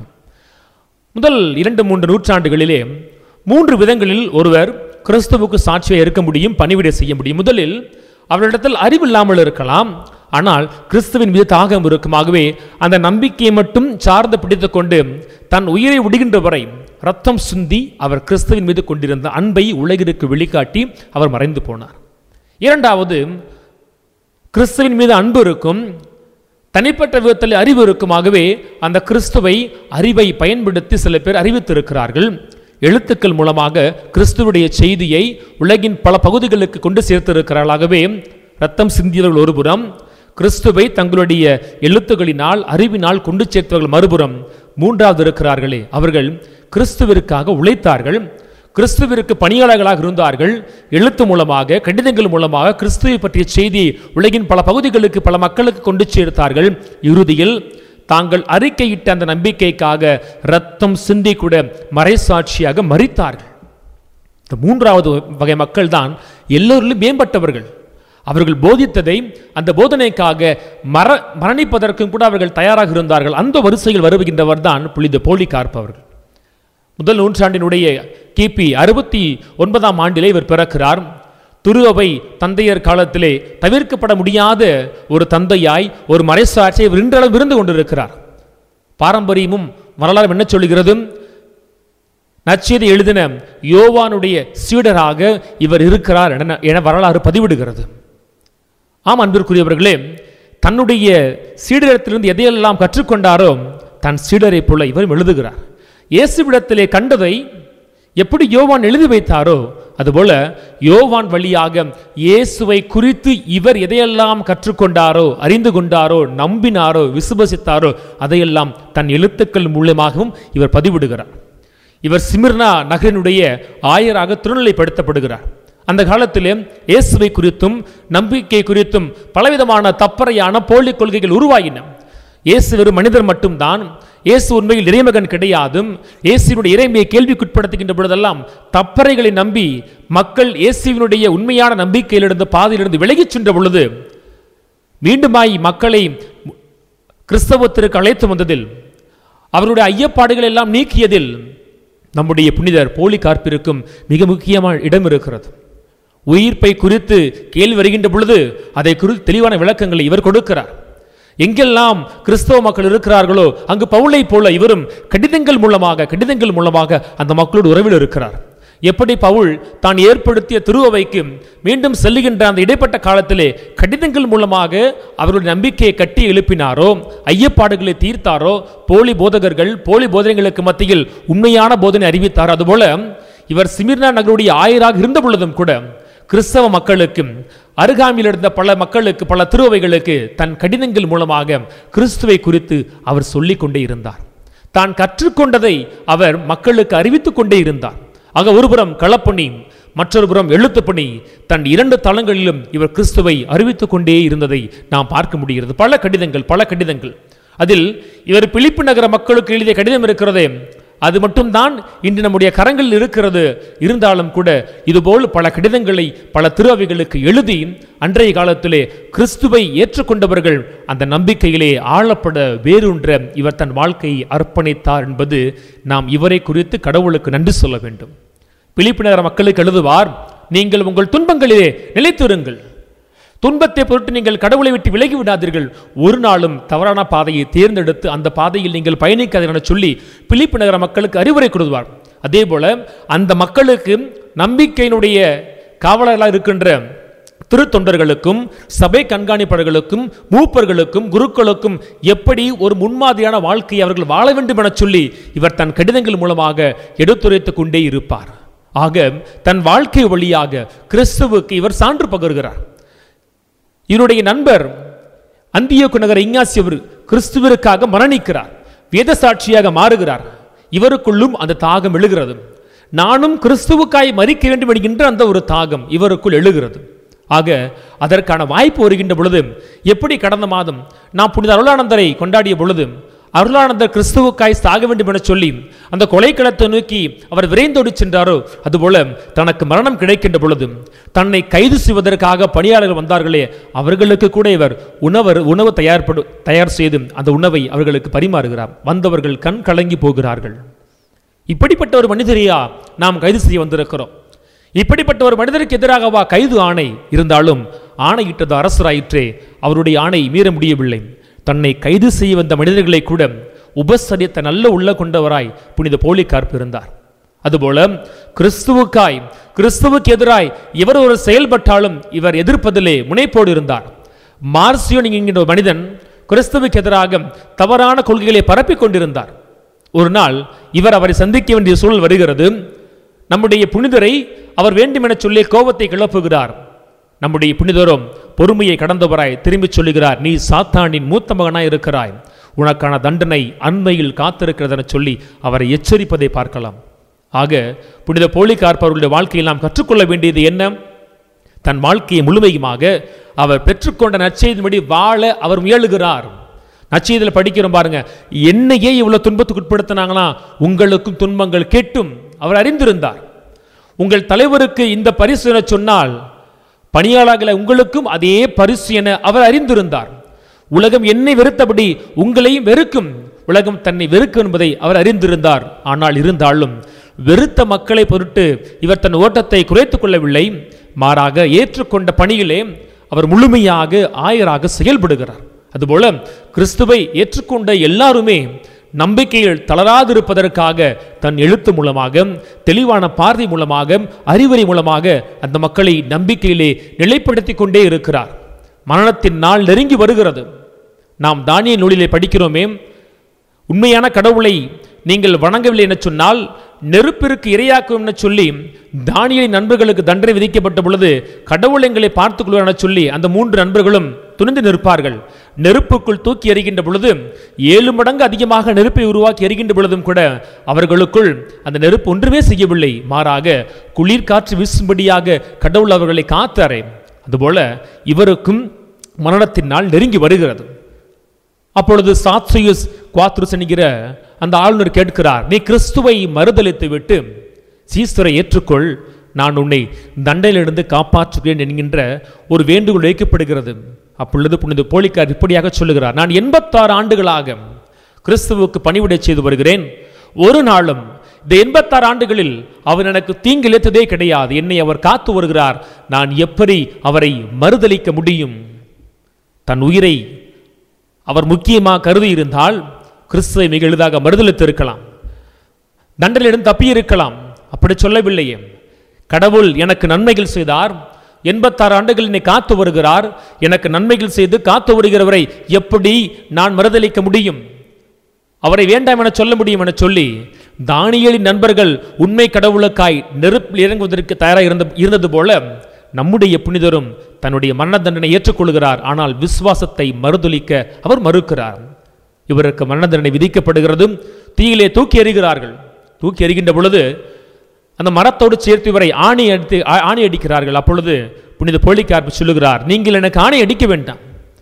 முதல் இரண்டு மூன்று நூற்றாண்டுகளிலே மூன்று விதங்களில் ஒருவர் கிறிஸ்துவுக்கு சாட்சியாக இருக்க முடியும் பணிவிடை செய்ய முடியும் முதலில் அவரிடத்தில் அறிவில்லாமல் இருக்கலாம் ஆனால் கிறிஸ்துவின் மீது தாகம் இருக்குமாகவே அந்த நம்பிக்கையை மட்டும் சார்ந்து பிடித்துக் கொண்டு தன் உயிரை விடுகின்ற வரை ரத்தம் சிந்தி அவர் கிறிஸ்துவின் மீது கொண்டிருந்த அன்பை உலகிற்கு வெளிக்காட்டி அவர் மறைந்து போனார் இரண்டாவது கிறிஸ்துவின் மீது அன்பு இருக்கும் தனிப்பட்ட விதத்தில் அறிவு இருக்குமாகவே அந்த கிறிஸ்துவை அறிவை பயன்படுத்தி சில பேர் அறிவித்திருக்கிறார்கள் எழுத்துக்கள் மூலமாக கிறிஸ்துவுடைய செய்தியை உலகின் பல பகுதிகளுக்கு கொண்டு சேர்த்திருக்கிறார்களாகவே ரத்தம் சிந்தியவர்கள் ஒருபுறம் கிறிஸ்துவை தங்களுடைய எழுத்துகளினால் அறிவினால் கொண்டு சேர்த்தவர்கள் மறுபுறம் மூன்றாவது இருக்கிறார்களே அவர்கள் கிறிஸ்துவிற்காக உழைத்தார்கள் கிறிஸ்துவிற்கு பணியாளர்களாக இருந்தார்கள் எழுத்து மூலமாக கடிதங்கள் மூலமாக கிறிஸ்துவை பற்றிய செய்தியை உலகின் பல பகுதிகளுக்கு பல மக்களுக்கு கொண்டு சேர்த்தார்கள் இறுதியில் தாங்கள் அறிக்கையிட்ட அந்த நம்பிக்கைக்காக ரத்தம் சிந்தி கூட மறைசாட்சியாக மறித்தார்கள் இந்த மூன்றாவது வகை மக்கள் தான் எல்லோரிலும் மேம்பட்டவர்கள் அவர்கள் போதித்ததை அந்த போதனைக்காக மர மரணிப்பதற்கும் கூட அவர்கள் தயாராக இருந்தார்கள் அந்த வரிசையில் வருகின்றவர் தான் புனித போலிகார்ப் அவர்கள் முதல் நூற்றாண்டினுடைய கிபி அறுபத்தி ஒன்பதாம் ஆண்டிலே இவர் பிறக்கிறார் துருவை தந்தையர் காலத்திலே தவிர்க்கப்பட முடியாத ஒரு தந்தையாய் ஒரு மறைசாட்சியை இவர் இன்றளவு இருந்து கொண்டிருக்கிறார் பாரம்பரியமும் வரலாறு என்ன சொல்லுகிறது நச்செய்தி எழுதின யோவானுடைய சீடராக இவர் இருக்கிறார் என என வரலாறு பதிவிடுகிறது ஆம் அன்பிற்குரியவர்களே தன்னுடைய சீடரிடத்திலிருந்து எதையெல்லாம் கற்றுக்கொண்டாரோ தன் சீடரை போல இவரும் எழுதுகிறார் இயேசுவிடத்திலே கண்டதை எப்படி யோவான் எழுதி வைத்தாரோ அதுபோல யோவான் வழியாக இயேசுவை குறித்து இவர் எதையெல்லாம் கற்றுக்கொண்டாரோ அறிந்து கொண்டாரோ நம்பினாரோ விசுவசித்தாரோ அதையெல்லாம் தன் எழுத்துக்கள் மூலமாகவும் இவர் பதிவிடுகிறார் இவர் சிமிர்னா நகரினுடைய ஆயராக திருநிலைப்படுத்தப்படுகிறார் அந்த காலத்திலே இயேசுவை குறித்தும் நம்பிக்கை குறித்தும் பலவிதமான தப்பறையான போலி கொள்கைகள் உருவாகின இயேசு வெறும் மனிதர் மட்டும்தான் இயேசு உண்மையில் இறைமகன் கிடையாதும் இயேசுவினுடைய இறைமையை கேள்விக்குட்படுத்துகின்ற பொழுதெல்லாம் தப்பறைகளை நம்பி மக்கள் இயேசுவினுடைய உண்மையான நம்பிக்கையிலிருந்து பாதையிலிருந்து விலகிச் சென்ற பொழுது மீண்டுமாய் மக்களை கிறிஸ்தவத்திற்கு அழைத்து வந்ததில் அவருடைய ஐயப்பாடுகள் எல்லாம் நீக்கியதில் நம்முடைய புனிதர் போலி கார்ப்பிற்கும் மிக முக்கியமான இடம் இருக்கிறது உயிர்ப்பை குறித்து கேள்வி வருகின்ற பொழுது அதை குறித்து தெளிவான விளக்கங்களை இவர் கொடுக்கிறார் எங்கெல்லாம் கிறிஸ்தவ மக்கள் இருக்கிறார்களோ அங்கு பவுலை போல இவரும் கடிதங்கள் மூலமாக கடிதங்கள் மூலமாக அந்த மக்களோடு உறவில் இருக்கிறார் எப்படி பவுல் தான் ஏற்படுத்திய திருவவைக்கு மீண்டும் செல்லுகின்ற அந்த இடைப்பட்ட காலத்திலே கடிதங்கள் மூலமாக அவருடைய நம்பிக்கையை கட்டி எழுப்பினாரோ ஐயப்பாடுகளை தீர்த்தாரோ போலி போதகர்கள் போலி போதனைகளுக்கு மத்தியில் உண்மையான போதனை அறிவித்தார் அதுபோல இவர் சிமிர்னா நகருடைய ஆயராக இருந்த பொழுதும் கூட கிறிஸ்தவ மக்களுக்கு அருகாமையில் இருந்த பல மக்களுக்கு பல திருவைகளுக்கு தன் கடிதங்கள் மூலமாக கிறிஸ்துவை குறித்து அவர் சொல்லிக் கொண்டே இருந்தார் தான் கற்றுக்கொண்டதை அவர் மக்களுக்கு அறிவித்துக் கொண்டே இருந்தார் ஆக ஒருபுறம் களப்பணி மற்றொரு புறம் எழுத்துப்பணி தன் இரண்டு தளங்களிலும் இவர் கிறிஸ்துவை அறிவித்துக் கொண்டே இருந்ததை நாம் பார்க்க முடிகிறது பல கடிதங்கள் பல கடிதங்கள் அதில் இவர் பிலிப்பு நகர மக்களுக்கு எழுதிய கடிதம் இருக்கிறதே அது மட்டும்தான் இன்று நம்முடைய கரங்களில் இருக்கிறது இருந்தாலும் கூட இதுபோல் பல கடிதங்களை பல திருவைகளுக்கு எழுதி அன்றைய காலத்திலே கிறிஸ்துவை ஏற்றுக்கொண்டவர்கள் அந்த நம்பிக்கையிலே ஆளப்பட வேறொன்ற இவர் தன் வாழ்க்கையை அர்ப்பணித்தார் என்பது நாம் இவரை குறித்து கடவுளுக்கு நன்றி சொல்ல வேண்டும் பிலிப்பு நகர மக்களுக்கு எழுதுவார் நீங்கள் உங்கள் துன்பங்களிலே நிலைத்திருங்கள் துன்பத்தை பொருட்டு நீங்கள் கடவுளை விட்டு விலகி விடாதீர்கள் ஒரு நாளும் தவறான பாதையை தேர்ந்தெடுத்து அந்த பாதையில் நீங்கள் பயணிக்காதீர்கள் என சொல்லி பிலிப்பு நகர மக்களுக்கு அறிவுரை கொடுவார் அதே போல அந்த மக்களுக்கு நம்பிக்கையினுடைய காவலர்களாக இருக்கின்ற திருத்தொண்டர்களுக்கும் சபை கண்காணிப்பாளர்களுக்கும் மூப்பர்களுக்கும் குருக்களுக்கும் எப்படி ஒரு முன்மாதிரியான வாழ்க்கையை அவர்கள் வாழ வேண்டும் என சொல்லி இவர் தன் கடிதங்கள் மூலமாக எடுத்துரைத்துக் கொண்டே இருப்பார் ஆக தன் வாழ்க்கை வழியாக கிறிஸ்துவுக்கு இவர் சான்று பகர்கிறார் இவருடைய நண்பர் அந்தியோக்கு நகர இஞ்ஞாசியவர் கிறிஸ்துவிற்காக மரணிக்கிறார் வேத சாட்சியாக மாறுகிறார் இவருக்குள்ளும் அந்த தாகம் எழுகிறது நானும் கிறிஸ்துவுக்காய் மறிக்க வேண்டும் என்கின்ற அந்த ஒரு தாகம் இவருக்குள் எழுகிறது ஆக அதற்கான வாய்ப்பு வருகின்ற பொழுது எப்படி கடந்த மாதம் நாம் புனித அருளானந்தரை கொண்டாடிய பொழுது அருளானந்தர் கிறிஸ்துவுக்காய் சாக வேண்டும் என சொல்லி அந்த கொலைக்களத்தை நோக்கி அவர் விரைந்தோடி சென்றாரோ அதுபோல தனக்கு மரணம் கிடைக்கின்ற பொழுது தன்னை கைது செய்வதற்காக பணியாளர்கள் வந்தார்களே அவர்களுக்கு கூட இவர் உணவர் உணவு தயார்படு தயார் செய்து அந்த உணவை அவர்களுக்கு பரிமாறுகிறார் வந்தவர்கள் கண் கலங்கி போகிறார்கள் இப்படிப்பட்ட ஒரு மனிதரையா நாம் கைது செய்ய வந்திருக்கிறோம் இப்படிப்பட்ட ஒரு மனிதருக்கு எதிராகவா கைது ஆணை இருந்தாலும் ஆணையிட்டது அரசராயிற்றே அவருடைய ஆணை மீற முடியவில்லை தன்னை கைது செய்ய வந்த மனிதர்களை கூட உபசரித்த நல்ல உள்ள கொண்டவராய் புனித போலிகார்ப் இருந்தார் அதுபோல கிறிஸ்துவுக்காய் கிறிஸ்துவுக்கு எதிராய் இவர் ஒரு செயல்பட்டாலும் இவர் எதிர்ப்பதிலே முனைப்போடு இருந்தார் மார்சியோன் என்கின்ற ஒரு மனிதன் கிறிஸ்துவுக்கு எதிராக தவறான கொள்கைகளை பரப்பிக் கொண்டிருந்தார் ஒரு நாள் இவர் அவரை சந்திக்க வேண்டிய சூழல் வருகிறது நம்முடைய புனிதரை அவர் வேண்டுமென சொல்லி கோபத்தை கிளப்புகிறார் நம்முடைய புனிதரும் பொறுமையை கடந்தவராய் திரும்பிச் சொல்லுகிறார் நீ சாத்தானின் மூத்த மகனாய் இருக்கிறாய் உனக்கான தண்டனை அண்மையில் காத்திருக்கிறது என சொல்லி அவரை எச்சரிப்பதை பார்க்கலாம் ஆக புனித போலிகார்ப் அவர்களுடைய வாழ்க்கையில் நாம் கற்றுக்கொள்ள வேண்டியது என்ன தன் வாழ்க்கையை முழுமையுமாக அவர் பெற்றுக்கொண்ட நற்செய்தின்படி வாழ அவர் முயலுகிறார் நற்செய்தியில் படிக்கிறோம் பாருங்க என்னையே இவ்வளவு துன்பத்துக்கு உட்படுத்தினாங்கன்னா உங்களுக்கும் துன்பங்கள் கேட்டும் அவர் அறிந்திருந்தார் உங்கள் தலைவருக்கு இந்த பரிசு என சொன்னால் பணியாளர்களை உங்களுக்கும் அதே பரிசு என அவர் அறிந்திருந்தார் உலகம் என்னை வெறுத்தபடி உங்களையும் வெறுக்கும் உலகம் தன்னை வெறுக்கும் என்பதை அவர் அறிந்திருந்தார் ஆனால் இருந்தாலும் வெறுத்த மக்களை பொருட்டு இவர் தன் ஓட்டத்தை குறைத்துக் கொள்ளவில்லை மாறாக ஏற்றுக்கொண்ட பணியிலே அவர் முழுமையாக ஆயராக செயல்படுகிறார் அதுபோல கிறிஸ்துவை ஏற்றுக்கொண்ட எல்லாருமே நம்பிக்கையில் தளராதிருப்பதற்காக தன் எழுத்து மூலமாக தெளிவான பார்வை மூலமாக அறிவுரை மூலமாக அந்த மக்களை நம்பிக்கையிலே நிலைப்படுத்திக் கொண்டே இருக்கிறார் மரணத்தின் நாள் நெருங்கி வருகிறது நாம் தானிய நூலிலே படிக்கிறோமே உண்மையான கடவுளை நீங்கள் வணங்கவில்லை என சொன்னால் நெருப்பிற்கு இரையாக்கும் என சொல்லி தானியலின் நண்பர்களுக்கு தண்டனை விதிக்கப்பட்ட பொழுது கடவுள் எங்களை பார்த்துக் கொள்வார் என சொல்லி அந்த மூன்று நண்பர்களும் துணிந்து நிற்பார்கள் நெருப்புக்குள் தூக்கி எறிகின்ற பொழுது ஏழு மடங்கு அதிகமாக நெருப்பை உருவாக்கி எறிகின்ற பொழுதும் கூட அவர்களுக்குள் அந்த நெருப்பு ஒன்றுமே செய்யவில்லை மாறாக குளிர் காற்று வீசும்படியாக கடவுள் அவர்களை காத்தாரே அதுபோல இவருக்கும் மரணத்தின் நாள் நெருங்கி வருகிறது அப்பொழுது சாத்சியுஸ் குவாத்ருஸ் என்கிற அந்த ஆளுநர் கேட்கிறார் நீ கிறிஸ்துவை மறுதளித்து விட்டு சீஸ்வரை ஏற்றுக்கொள் நான் உன்னை தண்டையிலிருந்து காப்பாற்றுகிறேன் என்கின்ற ஒரு வேண்டுகோள் வைக்கப்படுகிறது அப்பொழுது புனித போலிக்கார் இப்படியாக சொல்லுகிறார் நான் எண்பத்தாறு ஆண்டுகளாக கிறிஸ்துவுக்கு பணிவிடை செய்து வருகிறேன் ஒரு நாளும் இந்த எண்பத்தாறு ஆண்டுகளில் அவர் எனக்கு தீங்கு இழைத்ததே கிடையாது என்னை அவர் காத்து வருகிறார் நான் எப்படி அவரை மறுதளிக்க முடியும் தன் உயிரை அவர் முக்கியமாக கருதி இருந்தால் கிறிஸ்துவை மிக எளிதாக மறுதளித்து இருக்கலாம் தண்டனையிடம் தப்பி இருக்கலாம் அப்படி சொல்லவில்லையே கடவுள் எனக்கு நன்மைகள் செய்தார் எண்பத்தாறு ஆண்டுகள் என்னை காத்து வருகிறார் எனக்கு நன்மைகள் செய்து காத்து வருகிறவரை எப்படி நான் மறுதளிக்க முடியும் அவரை வேண்டாம் என சொல்ல முடியும் என சொல்லி தானியலின் நண்பர்கள் உண்மை கடவுளுக்காய் நெருப்பில் இறங்குவதற்கு தயாராக இருந்த இருந்தது போல நம்முடைய புனிதரும் தன்னுடைய மரண தண்டனை ஏற்றுக்கொள்கிறார் ஆனால் விசுவாசத்தை மறுதொலிக்க அவர் மறுக்கிறார் இவருக்கு மரண தண்டனை விதிக்கப்படுகிறதும் தீயிலே தூக்கி எறிகிறார்கள் தூக்கி எறிகின்ற பொழுது அந்த மரத்தோடு சேர்த்து இவரை ஆணி அடித்து ஆ- ஆணி அடிக்கிறார்கள் அப்பொழுது புனித போலிக்கார்ப்பு சொல்லுகிறார் நீங்கள் எனக்கு ஆணை அடிக்க வேண்டாம்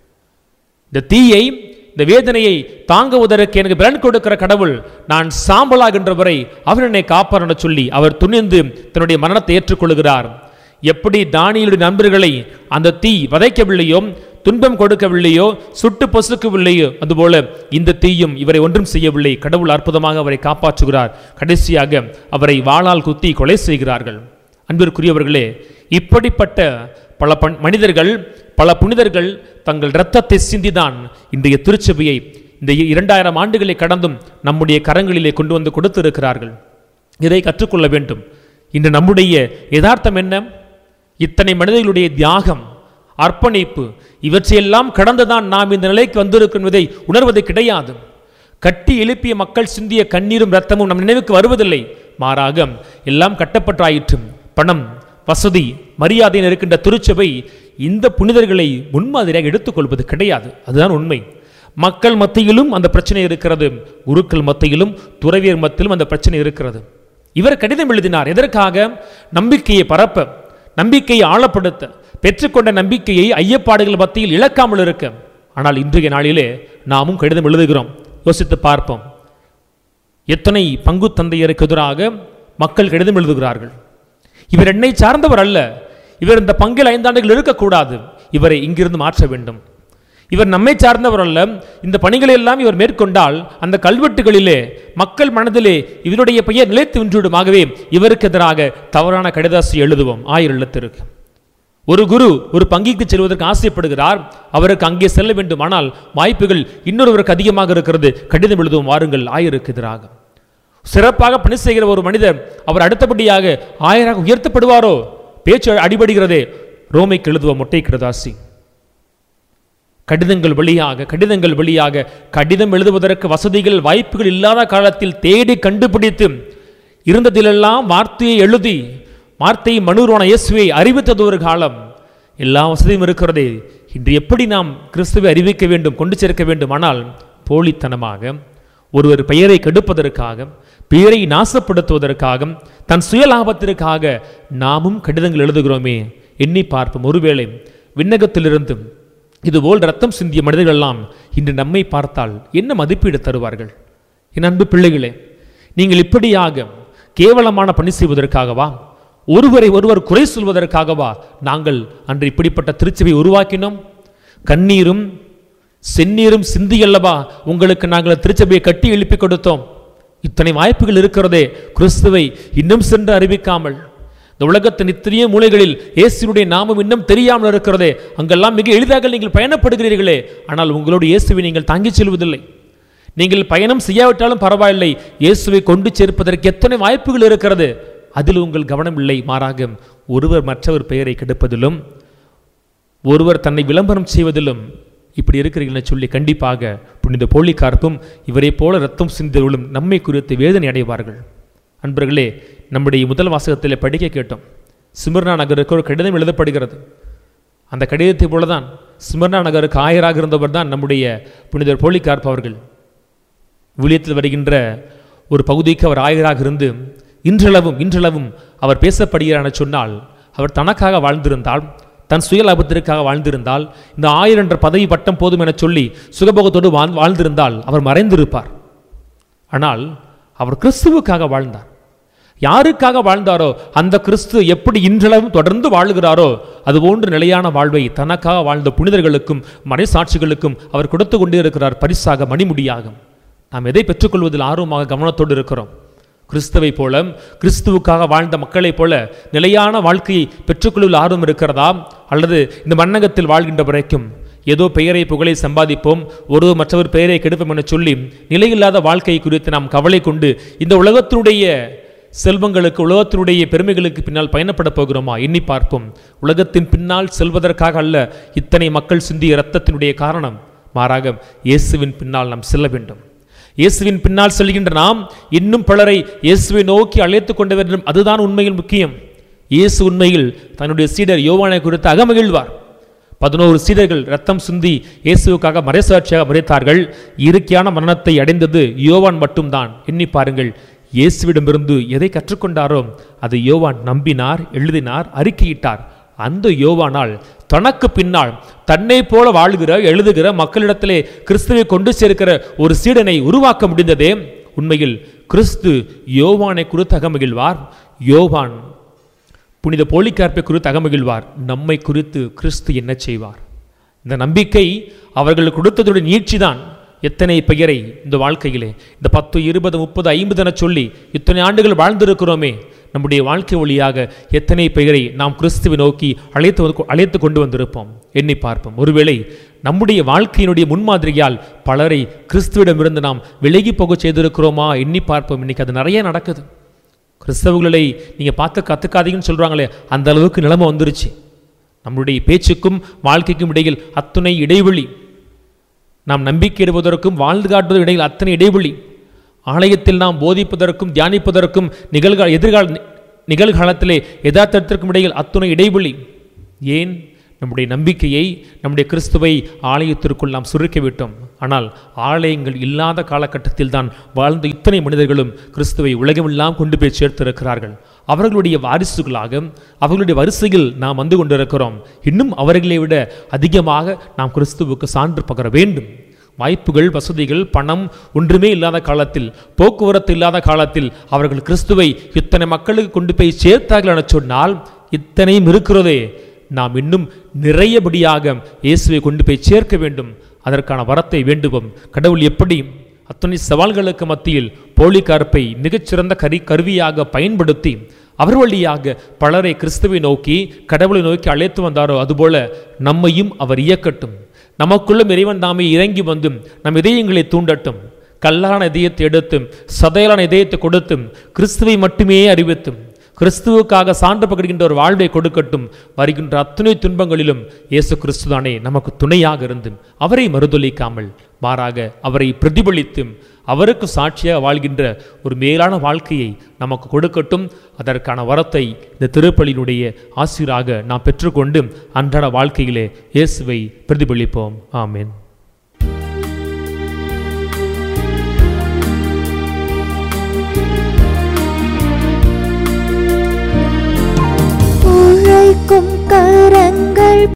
இந்த தீயை இந்த வேதனையை தாங்குவதற்கு எனக்கு பலன் கொடுக்கிற கடவுள் நான் சாம்பலாகின்ற வரை அவர் என்னை காப்பார் என சொல்லி அவர் துணிந்து தன்னுடைய மரணத்தை ஏற்றுக்கொள்கிறார் எப்படி தானியலுடைய நண்பர்களை அந்த தீ வதைக்கவில்லையோ துன்பம் கொடுக்கவில்லையோ சுட்டு பொசுக்கவில்லையோ அதுபோல இந்த தீயும் இவரை ஒன்றும் செய்யவில்லை கடவுள் அற்புதமாக அவரை காப்பாற்றுகிறார் கடைசியாக அவரை வாளால் குத்தி கொலை செய்கிறார்கள் அன்பிற்குரியவர்களே இப்படிப்பட்ட பல பண்- மனிதர்கள் பல புனிதர்கள் தங்கள் இரத்தத்தை சிந்திதான் இன்றைய திருச்சபையை இந்த இரண்டாயிரம் ஆண்டுகளை கடந்தும் நம்முடைய கரங்களிலே கொண்டு வந்து கொடுத்திருக்கிறார்கள் இதை கற்றுக்கொள்ள வேண்டும் இன்று நம்முடைய யதார்த்தம் என்ன இத்தனை மனிதர்களுடைய தியாகம் அர்ப்பணிப்பு இவற்றையெல்லாம் கடந்துதான் நாம் இந்த நிலைக்கு வந்திருக்கும் என்பதை உணர்வது கிடையாது கட்டி எழுப்பிய மக்கள் சிந்திய கண்ணீரும் ரத்தமும் நம் நினைவுக்கு வருவதில்லை மாறாக எல்லாம் கட்டப்பட்டாயிற்று பணம் வசதி மரியாதை இருக்கின்ற திருச்சபை இந்த புனிதர்களை முன்மாதிரியாக எடுத்துக்கொள்வது கிடையாது அதுதான் உண்மை மக்கள் மத்தியிலும் அந்த பிரச்சனை இருக்கிறது குருக்கள் மத்தியிலும் துறவியர் மத்தியிலும் அந்த பிரச்சனை இருக்கிறது இவர் கடிதம் எழுதினார் எதற்காக நம்பிக்கையை பரப்ப நம்பிக்கையை ஆழப்படுத்த பெற்றுக்கொண்ட நம்பிக்கையை ஐயப்பாடுகள் மத்தியில் இழக்காமல் இருக்க ஆனால் இன்றைய நாளிலே நாமும் கடிதம் எழுதுகிறோம் யோசித்து பார்ப்போம் எத்தனை பங்கு தந்தையருக்கு எதிராக மக்கள் கடிதம் எழுதுகிறார்கள் இவர் என்னை சார்ந்தவர் அல்ல இவர் இந்த பங்கில் ஐந்தாண்டுகள் இருக்கக்கூடாது இவரை இங்கிருந்து மாற்ற வேண்டும் இவர் நம்மை சார்ந்தவர் அல்ல இந்த பணிகளை எல்லாம் இவர் மேற்கொண்டால் அந்த கல்வெட்டுகளிலே மக்கள் மனதிலே இவருடைய பெயர் நிலைத்து நின்றுவிடுமாகவே இவருக்கு எதிராக தவறான கடிதாசி எழுதுவோம் ஆயிரம் இல்லத்திற்கு ஒரு குரு ஒரு பங்கிக்கு செல்வதற்கு ஆசைப்படுகிறார் அவருக்கு அங்கே செல்ல வேண்டுமானால் வாய்ப்புகள் இன்னொருவருக்கு அதிகமாக இருக்கிறது கடிதம் எழுதுவோம் வாருங்கள் ஆயருக்கு எதிராக சிறப்பாக பணி செய்கிற ஒரு மனிதர் அவர் அடுத்தபடியாக ஆயராக உயர்த்தப்படுவாரோ பேச்சு அடிபடுகிறதே ரோமைக்கு எழுதுவோம் மொட்டை கிடதாசி கடிதங்கள் வழியாக கடிதங்கள் வழியாக கடிதம் எழுதுவதற்கு வசதிகள் வாய்ப்புகள் இல்லாத காலத்தில் தேடி கண்டுபிடித்து இருந்ததிலெல்லாம் வார்த்தையை எழுதி வார்த்தை மனுரோன இயேசுவை அறிவித்தது ஒரு காலம் எல்லா வசதியும் இருக்கிறதே இன்று எப்படி நாம் கிறிஸ்துவை அறிவிக்க வேண்டும் கொண்டு சேர்க்க வேண்டும் ஆனால் போலித்தனமாக ஒருவர் பெயரை கெடுப்பதற்காக பெயரை நாசப்படுத்துவதற்காக தன் சுய லாபத்திற்காக நாமும் கடிதங்கள் எழுதுகிறோமே எண்ணி பார்ப்போம் ஒருவேளை விண்ணகத்திலிருந்து இதுபோல் ரத்தம் சிந்திய மனிதர்கள் எல்லாம் இன்று நம்மை பார்த்தால் என்ன மதிப்பீடு தருவார்கள் என் அன்பு பிள்ளைகளே நீங்கள் இப்படியாக கேவலமான பணி செய்வதற்காகவா ஒருவரை ஒருவர் குறை சொல்வதற்காகவா நாங்கள் அன்று இப்படிப்பட்ட திருச்சபை உருவாக்கினோம் கண்ணீரும் செந்நீரும் சிந்தியல்லவா உங்களுக்கு நாங்கள் திருச்சபையை கட்டி எழுப்பி கொடுத்தோம் இத்தனை வாய்ப்புகள் இருக்கிறதே கிறிஸ்துவை இன்னும் சென்று அறிவிக்காமல் இந்த உலகத்தின் இத்தனைய மூலைகளில் இயேசுனுடைய நாமம் இன்னும் தெரியாமல் இருக்கிறதே அங்கெல்லாம் மிக எளிதாக நீங்கள் பயணப்படுகிறீர்களே ஆனால் உங்களோடு இயேசுவை நீங்கள் தாங்கிச் செல்வதில்லை நீங்கள் பயணம் செய்யாவிட்டாலும் பரவாயில்லை இயேசுவை கொண்டு சேர்ப்பதற்கு எத்தனை வாய்ப்புகள் இருக்கிறது அதில் உங்கள் கவனம் இல்லை மாறாக ஒருவர் மற்றவர் பெயரை கெடுப்பதிலும் ஒருவர் தன்னை விளம்பரம் செய்வதிலும் இப்படி இருக்கிறீர்கள்னு சொல்லி கண்டிப்பாக புனித போலிக்கார்ப்பும் இவரை போல ரத்தம் சிந்தவர்களும் நம்மை குறித்து வேதனை அடைவார்கள் அன்பர்களே நம்முடைய முதல் வாசகத்தில் படிக்க கேட்டோம் சிமர்னா நகருக்கு ஒரு கடிதம் எழுதப்படுகிறது அந்த கடிதத்தை போலதான் சிமர்னா நகருக்கு ஆயராக இருந்தவர் தான் நம்முடைய புனிதர் போலிக்கார்ப் அவர்கள் ஊழியத்தில் வருகின்ற ஒரு பகுதிக்கு அவர் ஆயராக இருந்து இன்றளவும் இன்றளவும் அவர் பேசப்படுகிறார் என சொன்னால் அவர் தனக்காக வாழ்ந்திருந்தால் தன் சுய லாபத்திற்காக வாழ்ந்திருந்தால் இந்த ஆயிரம் என்ற பதவி பட்டம் போதும் என சொல்லி சுகபோகத்தோடு வாழ் வாழ்ந்திருந்தால் அவர் மறைந்திருப்பார் ஆனால் அவர் கிறிஸ்துவுக்காக வாழ்ந்தார் யாருக்காக வாழ்ந்தாரோ அந்த கிறிஸ்து எப்படி இன்றளவும் தொடர்ந்து வாழுகிறாரோ அதுபோன்று நிலையான வாழ்வை தனக்காக வாழ்ந்த புனிதர்களுக்கும் மறைசாட்சிகளுக்கும் அவர் கொடுத்து கொண்டே இருக்கிறார் பரிசாக மணிமுடியாகும் நாம் எதை பெற்றுக்கொள்வதில் ஆர்வமாக கவனத்தோடு இருக்கிறோம் கிறிஸ்துவை போல கிறிஸ்துவுக்காக வாழ்ந்த மக்களைப் போல நிலையான வாழ்க்கையை பெற்றுக்கொள்வதில் ஆர்வம் இருக்கிறதா அல்லது இந்த மண்ணகத்தில் வாழ்கின்ற வரைக்கும் ஏதோ பெயரை புகழை சம்பாதிப்போம் ஒரு மற்றவர் பெயரை கெடுப்போம் என சொல்லி நிலையில்லாத வாழ்க்கை குறித்து நாம் கவலை கொண்டு இந்த உலகத்தினுடைய செல்வங்களுக்கு உலகத்தினுடைய பெருமைகளுக்கு பின்னால் பயணப்பட போகிறோமா எண்ணி பார்ப்போம் உலகத்தின் பின்னால் செல்வதற்காக அல்ல இத்தனை மக்கள் சிந்திய இரத்தத்தினுடைய காரணம் மாறாக இயேசுவின் பின்னால் நாம் செல்ல வேண்டும் இயேசுவின் பின்னால் செல்கின்ற நாம் இன்னும் பலரை இயேசுவை நோக்கி அழைத்து கொண்டு வேண்டும் அதுதான் உண்மையில் முக்கியம் இயேசு உண்மையில் தன்னுடைய சீடர் யோவானை குறித்து அகமகிழ்வார் பதினோரு சீடர்கள் ரத்தம் சிந்தி இயேசுவுக்காக மறைசாட்சியாக மறைத்தார்கள் இயற்கையான மரணத்தை அடைந்தது யோவான் மட்டும்தான் எண்ணி பாருங்கள் இயேசுவிடமிருந்து எதை கற்றுக்கொண்டாரோ அதை யோவான் நம்பினார் எழுதினார் அறிக்கையிட்டார் அந்த யோவானால் தனக்கு பின்னால் தன்னை போல வாழ்கிற எழுதுகிற மக்களிடத்திலே கிறிஸ்துவை கொண்டு சேர்க்கிற ஒரு சீடனை உருவாக்க முடிந்ததே உண்மையில் கிறிஸ்து யோவானை குறித்து அகமகிழ்வார் யோவான் புனித போலிக்கார்ப்பை குறித்து அகமகிழ்வார் நம்மை குறித்து கிறிஸ்து என்ன செய்வார் இந்த நம்பிக்கை அவர்கள் கொடுத்ததுடைய நீட்சிதான் எத்தனை பெயரை இந்த வாழ்க்கையிலே இந்த பத்து இருபது முப்பது ஐம்பது என சொல்லி இத்தனை ஆண்டுகள் வாழ்ந்திருக்கிறோமே நம்முடைய வாழ்க்கை வழியாக எத்தனை பெயரை நாம் கிறிஸ்துவை நோக்கி அழைத்து வந்து- அழைத்து கொண்டு வந்திருப்போம் எண்ணி பார்ப்போம் ஒருவேளை நம்முடைய வாழ்க்கையினுடைய முன்மாதிரியால் பலரை கிறிஸ்துவிடமிருந்து நாம் விலகி போக செய்திருக்கிறோமா எண்ணி பார்ப்போம் இன்னைக்கு அது நிறைய நடக்குது கிறிஸ்தவர்களை நீங்கள் பார்த்து கற்றுக்காதீங்கன்னு சொல்கிறாங்களே அந்த அளவுக்கு நிலைமை வந்துருச்சு நம்முடைய பேச்சுக்கும் வாழ்க்கைக்கும் இடையில் அத்துணை இடைவெளி நாம் நம்பிக்கையிடுவதற்கும் வாழ்ந்து காட்டுவதற்கும் இடையில் அத்தனை இடைவெளி ஆலயத்தில் நாம் போதிப்பதற்கும் தியானிப்பதற்கும் நிகழ்கா எதிர்கால நிகழ்காலத்திலே யதார்த்தத்திற்கும் இடையில் அத்துணை இடைவெளி ஏன் நம்முடைய நம்பிக்கையை நம்முடைய கிறிஸ்துவை ஆலயத்திற்குள் நாம் சுருக்கி விட்டோம் ஆனால் ஆலயங்கள் இல்லாத காலகட்டத்தில் தான் வாழ்ந்த இத்தனை மனிதர்களும் கிறிஸ்துவை உலகமெல்லாம் கொண்டு போய் சேர்த்திருக்கிறார்கள் அவர்களுடைய வாரிசுகளாக அவர்களுடைய வரிசையில் நாம் வந்து கொண்டிருக்கிறோம் இன்னும் அவர்களை விட அதிகமாக நாம் கிறிஸ்துவுக்கு சான்று பகர வேண்டும் வாய்ப்புகள் வசதிகள் பணம் ஒன்றுமே இல்லாத காலத்தில் போக்குவரத்து இல்லாத காலத்தில் அவர்கள் கிறிஸ்துவை இத்தனை மக்களுக்கு கொண்டு போய் சேர்த்தார்கள் என சொன்னால் இத்தனையும் இருக்கிறதே நாம் இன்னும் நிறையபடியாக இயேசுவை கொண்டு போய் சேர்க்க வேண்டும் அதற்கான வரத்தை வேண்டுவோம் கடவுள் எப்படி அத்தனை சவால்களுக்கு மத்தியில் போலிகார்ப்பை மிகச்சிறந்த கரி கருவியாக பயன்படுத்தி அவர் வழியாக பலரை கிறிஸ்துவை நோக்கி கடவுளை நோக்கி அழைத்து வந்தாரோ அதுபோல நம்மையும் அவர் இயக்கட்டும் நமக்குள்ளும் இறைவன் தாமே இறங்கி வந்து நம் இதயங்களை தூண்டட்டும் கல்லான இதயத்தை எடுத்தும் சதையலான இதயத்தை கொடுத்தும் கிறிஸ்துவை மட்டுமே அறிவித்தும் கிறிஸ்துவுக்காக சான்று பகிர்கின்ற ஒரு வாழ்வை கொடுக்கட்டும் வருகின்ற அத்துணை துன்பங்களிலும் இயேசு கிறிஸ்துதானே நமக்கு துணையாக இருந்தும் அவரை மறுதொலிக்காமல் மாறாக அவரை பிரதிபலித்தும் அவருக்கு சாட்சியாக வாழ்கின்ற ஒரு மேலான வாழ்க்கையை நமக்கு கொடுக்கட்டும் அதற்கான வரத்தை இந்த திருப்பலியினுடைய ஆசிராக நாம் பெற்றுக்கொண்டு அன்றாட வாழ்க்கையிலே இயேசுவை பிரதிபலிப்போம் ஆமென்